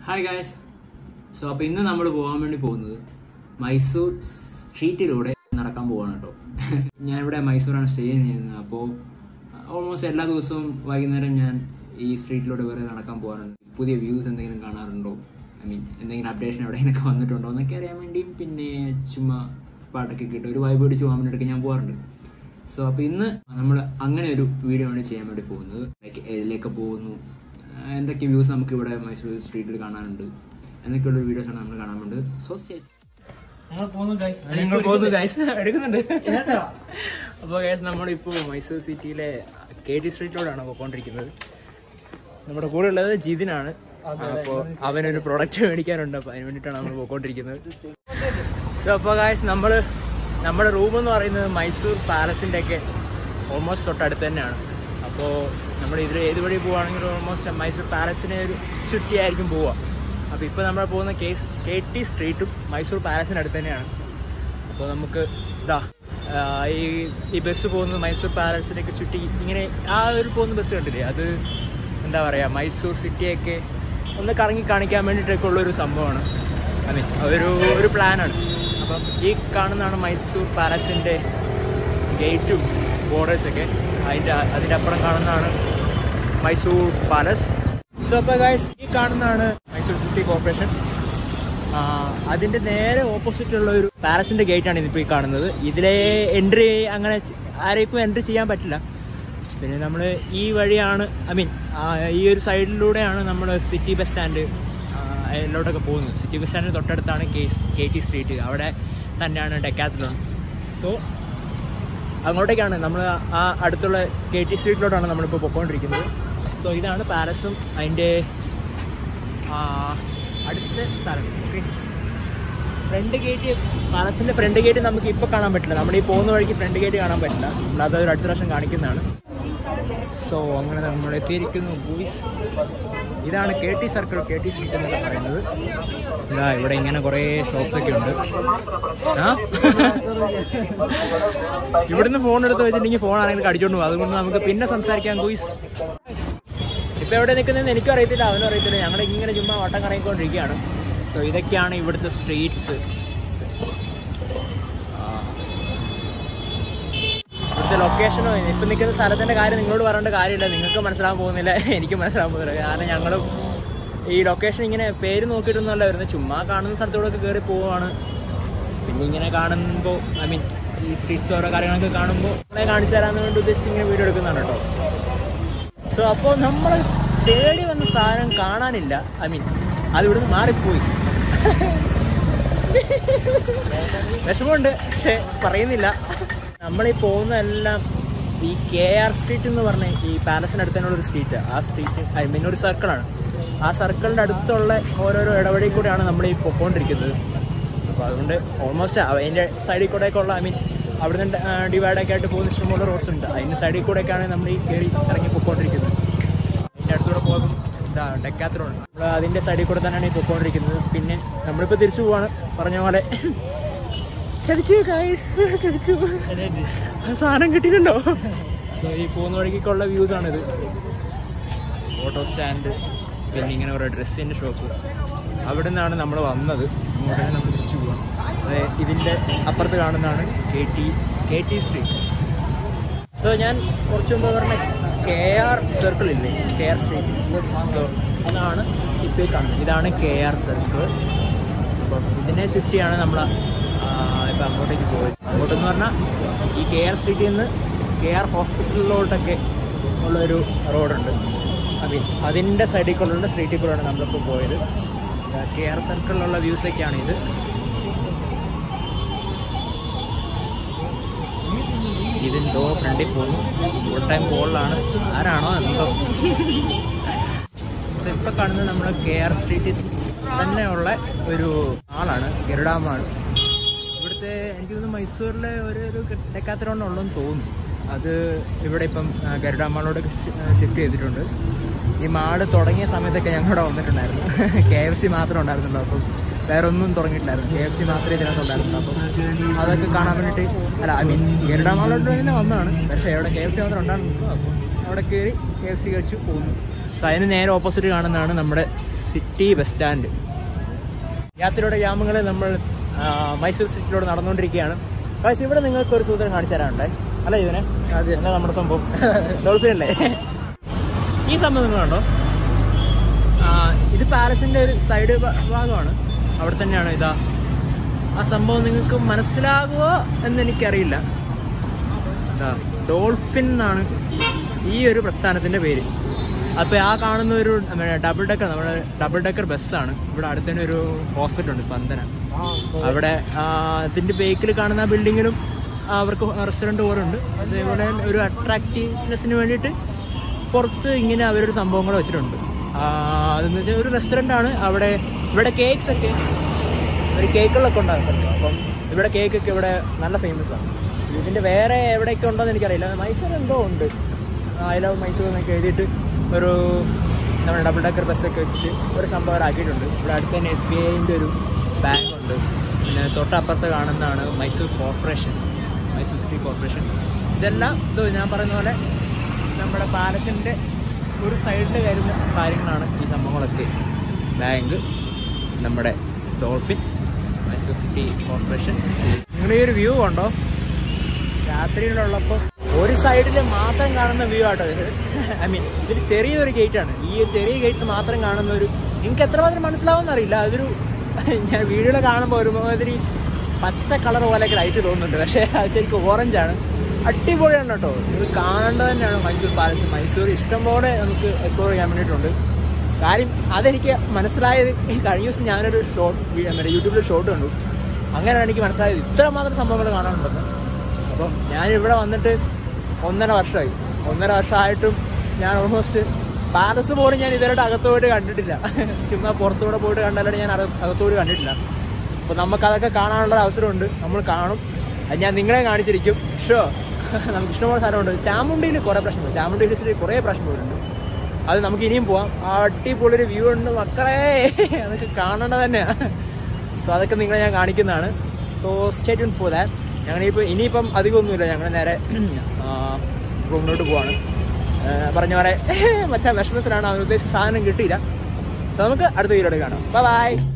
hi guys so അപ്പോൾ ഇന്ന് നമ്മൾ പോകാൻ വേണ്ടി പോകുന്നത് മൈസൂർ സ്ട്രീറ്റിലൂടെ നടക്കാൻ പോവാണ് കേട്ടോ ഞാനിവിടെ മൈസൂരാണ് സ്റ്റേ ചെയ്യുന്നത് അപ്പോൾ ഓൾമോസ്റ്റ് എല്ലാ ദിവസവും വൈകുന്നേരം ഞാൻ ഈ സ്ട്രീറ്റിലൂടെ വേറെ നടക്കാൻ പോകാറുണ്ട് പുതിയ വ്യൂസ് എന്തെങ്കിലും കാണാറുണ്ടോ ഐ മീൻ എന്തെങ്കിലും അപ്ഡേഷൻ എവിടെയെങ്കിലൊക്കെ വന്നിട്ടുണ്ടോ എന്നൊക്കെ അറിയാൻ വേണ്ടിയും പിന്നെ ചുമ്മാ പാട്ടൊക്കെ കിട്ടും ഒരു വൈബ് അടിച്ച് പോകാൻ വേണ്ടിയിട്ടൊക്കെ ഞാൻ പോകാറുണ്ട് സോ അപ്പോൾ ഇന്ന് നമ്മൾ അങ്ങനെ ഒരു വീഡിയോ ആണ് ചെയ്യാൻ വേണ്ടി പോകുന്നത് ലൈക്ക് ഏതിലേക്ക് പോകുന്നു ആ, എന്തൊക്കെ വ്യൂസ് നമുക്ക് ഇവിടെ മൈസൂർ സ്ട്രീറ്റിൽ കാണാനുണ്ട് എന്നൊക്കെയുള്ള വീഡിയോസ് ആണ് നമ്മൾ കാണാൻ വേണ്ടത് സോ നിങ്ങൾ പോകുന്നു ഗൈസ് എടുക്കുന്നുണ്ട് അപ്പോൾ ഗൈസ് നമ്മളിപ്പോൾ മൈസൂർ സിറ്റിയിലെ കെ ടി സ്ട്രീറ്റിലൂടെയാണ് പോയിക്കൊണ്ടിരിക്കുന്നത് നമ്മുടെ കൂടെ ഉള്ളത് ജിതിനാണ് അപ്പോൾ അവനൊരു പ്രൊഡക്റ്റ് മേടിക്കാനുണ്ട് അപ്പോൾ അതിന് വേണ്ടിയിട്ടാണ് നമ്മൾ പോയിക്കൊണ്ടിരിക്കുന്നത് സോ അപ്പോൾ ഗായ്സ് നമ്മൾ നമ്മുടെ റൂം എന്ന് പറയുന്നത് മൈസൂർ പാലസിൻ്റെ ഒക്കെ ഓൾമോസ്റ്റ് തൊട്ടടുത്ത് തന്നെയാണ് അപ്പോൾ നമ്മൾ ഇതിൽ ഏത് വഴി പോവുകയാണെങ്കിലും ഓൾമോസ്റ്റ് മൈസൂർ പാലസിനെ ഒരു ചുറ്റിയായിരിക്കും പോവുക അപ്പോൾ ഇപ്പോൾ നമ്മൾ പോകുന്ന കെ കെ ടി സ്ട്രീറ്റും മൈസൂർ പാലസിൻ്റെ അടുത്ത് തന്നെയാണ് അപ്പോൾ നമുക്ക് ഇതാ ആ, ഈ ഈ ബസ് പോകുന്നത് മൈസൂർ പാലസിനൊക്കെ ചുറ്റി ഇങ്ങനെ ആ ഒരു പോകുന്ന ബസ് കണ്ടില്ലേ അത് എന്താ പറയുക മൈസൂർ സിറ്റിയൊക്കെ ഒന്ന് കറങ്ങി കാണിക്കാൻ വേണ്ടിയിട്ടൊക്കെ ഉള്ളൊരു സംഭവമാണ് ഐ മീൻ ഒരു ഒരു പ്ലാനാണ് അപ്പം ഈ കാണുന്നതാണ് മൈസൂർ പാലസിൻ്റെ ഗേറ്റും ബോർഡേഴ്സൊക്കെ അതിൻ്റെ അതിൻ്റെ അപ്പുറം കാണുന്നതാണ് മൈസൂർ പാലസ് സോ അപ്പോൾ ഗൈസ് ഈ കാണുന്നതാണ് മൈസൂർ സിറ്റി കോർപ്പറേഷൻ ആ, അതിന്റെ നേരെ ഓപ്പോസിറ്റ് ഉള്ള ഒരു പാലസിന്റെ ഗേറ്റ് ആണ് ഇതിപ്പോ ഈ കാണുന്നത് ഇതിലെ എൻട്രി അങ്ങനെ ആരെയും ഇപ്പൊ എൻട്രി ചെയ്യാൻ പറ്റില്ല പിന്നെ നമ്മൾ ഈ വഴിയാണ് ഐ മീൻ ഈ ഒരു സൈഡിലൂടെയാണ് നമ്മൾ സിറ്റി ബസ് സ്റ്റാൻഡ് അതിലോട്ടൊക്കെ പോകുന്നത് സിറ്റി ബസ് സ്റ്റാൻഡിന് തൊട്ടടുത്താണ് കെ കെ ടി സ്ട്രീറ്റ് അവിടെ തന്നെയാണ് ഡെക്കാത്തലോൺ സോ അങ്ങോട്ടേക്കാണ് നമ്മൾ ആ അടുത്തുള്ള കെ ടി സ്ട്രീറ്റിലോട്ടാണ് നമ്മളിപ്പോൾ പൊയ്ക്കൊണ്ടിരിക്കുന്നത് സോ ഇതാണ് പാലസും അതിൻ്റെ ആ, അടുത്ത സ്ഥലം ഓക്കെ ഫ്രണ്ട് ഗേറ്റ് പാലസിന്റെ ഫ്രണ്ട് ഗേറ്റ് നമുക്ക് ഇപ്പോൾ കാണാൻ പറ്റില്ല നമ്മൾ ഈ പോകുന്ന വഴിക്ക് ഫ്രണ്ട് ഗേറ്റ് കാണാൻ പറ്റില്ല നമ്മൾ അതൊരു അടുത്ത പ്രാവശ്യം കാണിക്കുന്നതാണ് സോ അങ്ങനെ നമ്മൾ എത്തിയിരിക്കുന്നു ബൂയിസ് ഇതാണ് K T circle K T street എന്നൊക്കെ പറയുന്നത് ഇതാ ഇവിടെ ഇങ്ങനെ കുറേ ഷോപ്സ് ഒക്കെ ഉണ്ട് ആ ഇവിടുന്ന് ഫോൺ എടുത്ത് വെച്ചിട്ടുണ്ടെങ്കിൽ ഫോൺ ആണെങ്കിൽ കടിച്ചോണ്ട് പോകും അതുകൊണ്ട് നമുക്ക് പിന്നെ സംസാരിക്കാം ഗൂയിസ് ഇപ്പൊ എവിടെ നിൽക്കുന്നതെന്ന് എനിക്കും അറിയത്തില്ല അവനും അറിയത്തില്ല ഞങ്ങൾ ഇങ്ങനെ ചുമ്മാ വട്ടം കറങ്ങിക്കൊണ്ടിരിക്കുകയാണ് സോ ഇതൊക്കെയാണ് ഇവിടുത്തെ സ്ട്രീറ്റ്സ് ഇവിടുത്തെ ലൊക്കേഷനോ ഇപ്പൊ നിൽക്കുന്ന സ്ഥലത്തിന്റെ കാര്യം നിങ്ങളോട് പറയേണ്ട കാര്യമില്ല നിങ്ങൾക്ക് മനസ്സിലാകാൻ പോകുന്നില്ല എനിക്ക് മനസ്സിലാകാൻ പോകുന്നില്ല കാരണം ഞങ്ങളും ഈ ലൊക്കേഷൻ ഇങ്ങനെ പേര് നോക്കിയിട്ടൊന്നുമല്ല വരുന്നത് ചുമ്മാ കാണുന്ന സ്ഥലത്തോടൊക്കെ കയറി പോവാണ് പിന്നെ ഇങ്ങനെ കാണുമ്പോൾ ഐ മീൻ ഈ സ്ട്രീറ്റ്സ് ഓരോ കാര്യങ്ങളൊക്കെ കാണുമ്പോൾ നമ്മളെ കാണിച്ചു തരാമെന്ന് വേണ്ടി ഉദ്ദേശിച്ച് ഇങ്ങനെ വീഡിയോ എടുക്കുന്നതാണ് കേട്ടോ സോ അപ്പോൾ നമ്മൾ തേടി വന്ന സാധനം കാണാനില്ല ഐ മീൻ അത് ഇവിടുന്ന് മാറിപ്പോയി വിഷമമുണ്ട് പക്ഷെ പറയുന്നില്ല നമ്മളീ പോകുന്നതെല്ലാം ഈ കെ ആർ സ്ട്രീറ്റ് എന്ന് പറഞ്ഞ ഈ പാലസിനടുത്ത് തന്നെയുള്ള ഒരു സ്ട്രീറ്റ് ആ സ്ട്രീറ്റ് ഐ മീൻ ഒരു സർക്കിളാണ് ആ സർക്കിളിൻ്റെ അടുത്തുള്ള ഓരോരോ ഇടവഴി കൂടെയാണ് നമ്മൾ ഈ പൊക്കോണ്ടിരിക്കുന്നത് അപ്പോൾ അതുകൊണ്ട് ഓൾമോസ്റ്റ് അതിൻ്റെ സൈഡിൽ കൂടെയൊക്കെ ഉള്ള ഐ മീൻ അവിടുന്ന് ഡിവൈഡൊക്കെ ആയിട്ട് പോകുന്ന ഇഷ്ടംപോലെ റോഡ്സ് ഉണ്ട് അതിൻ്റെ സൈഡിൽ കൂടെയൊക്കെയാണ് നമ്മൾ ഈ കയറി ഇറങ്ങി പൊക്കോണ്ടിരിക്കുന്നത് അതിൻ്റെ അടുത്തൂടെ പോകും ഇതാ ഡെക്കാത്രോൺ നമ്മൾ അതിൻ്റെ സൈഡിൽ കൂടെ തന്നെയാണ് ഈ പൊക്കോണ്ടിരിക്കുന്നത് പിന്നെ നമ്മളിപ്പോൾ തിരിച്ചു പോവാണ് പറഞ്ഞ പോലെ ചതിച്ചു ഗൈസ് ചതിച്ചു ആ സാധനം കിട്ടിയിട്ടുണ്ടോ സോ ഈ പോകുന്ന വഴിക്കുള്ള വ്യൂസ് ആണിത് ഓട്ടോ സ്റ്റാൻഡ് പിന്നെ ഇങ്ങനെ കുറേ ഡ്രസ്സിൻ്റെ ഷോപ്പ് അവിടെ നിന്നാണ് നമ്മൾ വന്നത് അങ്ങോട്ടേ നമ്മൾ തിരിച്ചു പോവാം അതെ ഇതിൻ്റെ അപ്പുറത്ത് കാണുന്നതാണ് K T K T street so ഞാൻ കുറച്ച് മുമ്പ് പറഞ്ഞ കെ ആർ സർക്കിൾ ഇല്ലേ കെ ആർ സ്ട്രീറ്റ് സോ അതാണ് ഇപ്പോൾ കാണുന്നത് ഇതാണ് കെ ആർ സർക്കിൾ അപ്പം ഇതിനെ ചുറ്റിയാണ് നമ്മൾ ഇപ്പം അങ്ങോട്ടേക്ക് പോയത് അങ്ങോട്ടെന്ന് പറഞ്ഞാൽ ഈ കെ ആർ സ്ട്രീറ്റിൽ നിന്ന് കെ ആർ ഹോസ്പിറ്റലിലോട്ടൊക്കെ ഉള്ളൊരു റോഡുണ്ട് ഐ മീൻ അതിൻ്റെ സൈഡിൽ കൂടെയുള്ള സ്ട്രീറ്റിൽ കൂടെയാണ് നമ്മളിപ്പോൾ പോയത് കെ ആർ സർക്കിളിലുള്ള വ്യൂസൊക്കെയാണ് ഇത് ഇതിൻ്റെ ഫ്രണ്ടിൽ പോകുന്നു ഫുൾ ടൈം കോളിലാണ് ആരാണോ എന്തോ ഇപ്പം കാണുന്നത് നമ്മുടെ കെ ആർ സ്ട്രീറ്റിൽ തന്നെയുള്ള ഒരു ആളാണ് ഗരുഡാമാണ് ഇവിടുത്തെ എനിക്ക് തോന്നുന്നു മൈസൂരിലെ ഒരു ഒരു ഡെക്കാത്തറോൺ ഉള്ളതെന്ന് തോന്നുന്നു അത് ഇവിടെ ഇപ്പം ആ, ഗരുഡാമാളോട് ഷിഫ്റ്റ് ചെയ്തിട്ടുണ്ട് ഈ മാട് തുടങ്ങിയ സമയത്തൊക്കെ ഞങ്ങളിവിടെ വന്നിട്ടുണ്ടായിരുന്നു കെ എഫ് സി മാത്രമേ ഉണ്ടായിരുന്നുള്ളൂ അപ്പം വേറെ ഒന്നും തുടങ്ങിയിട്ടില്ലായിരുന്നു കെ എഫ് സി മാത്രമേ ഇതിനകത്ത് ഉണ്ടായിരുന്നുള്ളൂ അപ്പം അതൊക്കെ കാണാൻ വേണ്ടിയിട്ട് അല്ല ഐ മീൻ ഗരുഡാമാളോട് തന്നെ വന്നതാണ് പക്ഷേ അവിടെ കെ എഫ് സി മാത്രം ഉണ്ടായിരുന്നു അപ്പം അവിടെ കയറി കെ എഫ് സി കഴിച്ചു പോകുന്നു സോ അതിന് നേരെ ഓപ്പോസിറ്റ് കാണുന്നതാണ് നമ്മുടെ സിറ്റി ബസ് സ്റ്റാൻഡ് യാത്രയുടെ ഗ്രാമങ്ങളിൽ നമ്മൾ ആ, മൈസൂർ സിറ്റിയിലൂടെ നടന്നുകൊണ്ടിരിക്കുകയാണ് പക്ഷേ ഇവിടെ നിങ്ങൾക്ക് ഒരു സൂത്രം കാണിച്ചു തരാനുണ്ടേ അല്ല ഇതിനെ എന്താ നമ്മുടെ സംഭവം ഡോൾഫിൻ അല്ലേ ഈ സംഭവം നിങ്ങൾ കണ്ടോ ആ, ഇത് പാലസിന്റെ ഒരു സൈഡ് ഭാഗമാണ് അവിടെ തന്നെയാണ് ഇതാ ആ സംഭവം നിങ്ങൾക്ക് മനസ്സിലാകുമോ എന്ന് എനിക്കറിയില്ല ഇതാ, ഡോൾഫിൻ എന്നാണ് ഈ ഒരു പ്രസ്ഥാനത്തിന്റെ പേര് അപ്പൊ ആ കാണുന്ന ഒരു ഡബിൾ ഡെക്കർ നമ്മുടെ ഡബിൾ ഡെക്കർ ബസ്സാണ് ഇവിടെ അടുത്ത് തന്നെ ഒരു ഹോസ്പിറ്റൽ ഉണ്ട് സ്പന്ദന അവിടെ ആ, അതിന്റെ ബേക്കിൽ കാണുന്ന ആ ബിൽഡിങ്ങിലും അവർക്ക് റെസ്റ്റോറൻറ്റ് പോലെ ഉണ്ട് അതേപോലെ ഒരു അട്രാക്റ്റീവ്നെസ്സിന് വേണ്ടിയിട്ട് പുറത്ത് ഇങ്ങനെ അവരൊരു സംഭവം കൂടെ വെച്ചിട്ടുണ്ട് ആ, അതെന്ന് വെച്ചാൽ ഒരു റെസ്റ്റോറൻ്റ് ആണ് അവിടെ ഇവിടെ കേക്ക്സ് ഒക്കെ ഒരു കേക്കുകളൊക്കെ ഉണ്ടാകുന്നുണ്ട് അപ്പം ഇവിടെ കേക്കൊക്കെ ഇവിടെ നല്ല ഫേമസ് ആണ് ഇതിൻ്റെ വേറെ എവിടെയൊക്കെ ഉണ്ടോയെന്ന് എനിക്കറിയില്ല മൈസൂർ എന്തോ ഉണ്ട് ഐ ലവ് മൈസൂർ എന്നൊക്കെ എഴുതിയിട്ട് ഒരു നമ്മുടെ ഡബിൾ ഡെക്കർ ബസ്സൊക്കെ വെച്ചിട്ട് ഒരു സംഭവം അവിടെ ആക്കിയിട്ടുണ്ട് ഇവിടെ അടുത്ത് തന്നെ എസ് ബി ഐൻ്റെ ഒരു ബാങ്ക് ഉണ്ട് പിന്നെ തൊട്ടപ്പുറത്ത് കാണുന്നതാണ് Mysore corporation Mysore city corporation ഇതെല്ലാം ഇത് ഞാൻ പറയുന്ന പോലെ നമ്മുടെ പാലസിൻ്റെ ഒരു സൈഡിൽ കയറുന്ന കാര്യങ്ങളാണ് ഈ സംഭവങ്ങളൊക്കെ ബാങ്ക് നമ്മുടെ ഡോൾഫിൻ മൈസൂർ സിറ്റി കോർപ്പറേഷൻ നിങ്ങൾ ഈ ഒരു വ്യൂ ഉണ്ടോ രാത്രിയിലുള്ളപ്പോൾ ഒരു സൈഡിൽ മാത്രം കാണുന്ന വ്യൂ ആട്ടോ ഇത് ഐ മീൻ ഇതൊരു ചെറിയൊരു ഗേറ്റ് ആണ് ഈ ഒരു ചെറിയ ഗേറ്റ് മാത്രം കാണുന്ന ഒരു നിങ്ങൾക്ക് എത്രമാത്രം മനസ്സിലാവുമെന്ന് അറിയില്ല അതൊരു ഞാൻ വീഡിയോയിൽ കാണുമ്പോൾ ഒരുമാതിരി പച്ച കളർ പോലെയൊക്കെ ലൈറ്റ് തോന്നുന്നുണ്ട് പക്ഷേ അത് ശരിക്കും ഓറഞ്ച് ആണ് അടിപൊളിയാണ് കേട്ടോ ഇത് കാണേണ്ടത് തന്നെയാണ് മൈസൂർ പാലസ് മൈസൂർ ഇഷ്ടംപോലെ നമുക്ക് എക്സ്പ്ലോർ ചെയ്യാൻ വേണ്ടിയിട്ടുണ്ട് കാര്യം അതെനിക്ക് മനസ്സിലായത് ഈ കഴിഞ്ഞ ദിവസം ഞാനൊരു ഷോർട്ട് മറ്റേ യൂട്യൂബിൽ ഷോർട്ട് കണ്ടു അങ്ങനെയാണ് എനിക്ക് മനസ്സിലായത് ഇത്ര മാത്രം സംഭവങ്ങൾ കാണാനുണ്ടെന്ന് അപ്പം ഞാൻ ഇവിടെ വന്നിട്ട് ഒന്നര വർഷമായി ഒന്നര വർഷമായിട്ടും ഞാൻ ഓൾമോസ്റ്റ് പാലസ് പോലും ഞാൻ ഇതുവരെ അകത്ത് പോയിട്ട് കണ്ടിട്ടില്ല ചുമ്മാ പുറത്തുകൂടെ പോയിട്ട് കണ്ടാലും ഞാൻ അക- അകത്തുകൂടി കണ്ടിട്ടില്ല അപ്പോൾ നമുക്കതൊക്കെ കാണാനുള്ള ഒരു അവസരമുണ്ട് നമ്മൾ കാണും അത് ഞാൻ നിങ്ങളെ കാണിച്ചിരിക്കും ഷോ നമുക്ക് ഇഷ്ടംപോലെ സ്ഥലമുണ്ട് ചാമുണ്ടിയിൽ കുറേ പ്രശ്നമുണ്ട് ചാമുണ്ടി ഹിൽസിൽ കുറേ പ്രശ്നങ്ങളുണ്ട് അത് നമുക്ക് ഇനിയും പോവാം ആ അടിപൊളി ഒരു വ്യൂ ഉണ്ട് മക്കളെ അതൊക്കെ കാണേണ്ടത് തന്നെയാണ് സോ അതൊക്കെ നിങ്ങളെ ഞാൻ കാണിക്കുന്നതാണ് സോ സ്റ്റേറ്റ് ഫോർ ദാറ്റ് ഞങ്ങളിപ്പോൾ ഇനിയിപ്പം അധികമൊന്നുമില്ല ഞങ്ങൾ നേരെ റൂമിലോട്ട് പോവാണ് ആ, പറഞ്ഞ പോലെ മച്ചാ വിഷമത്തിലാണ് അവർ ഉദ്ദേശിച്ച സാധനം കിട്ടിയില്ല സോ നമുക്ക് അടുത്ത വീഡിയോയിൽ കാണാം ബൈ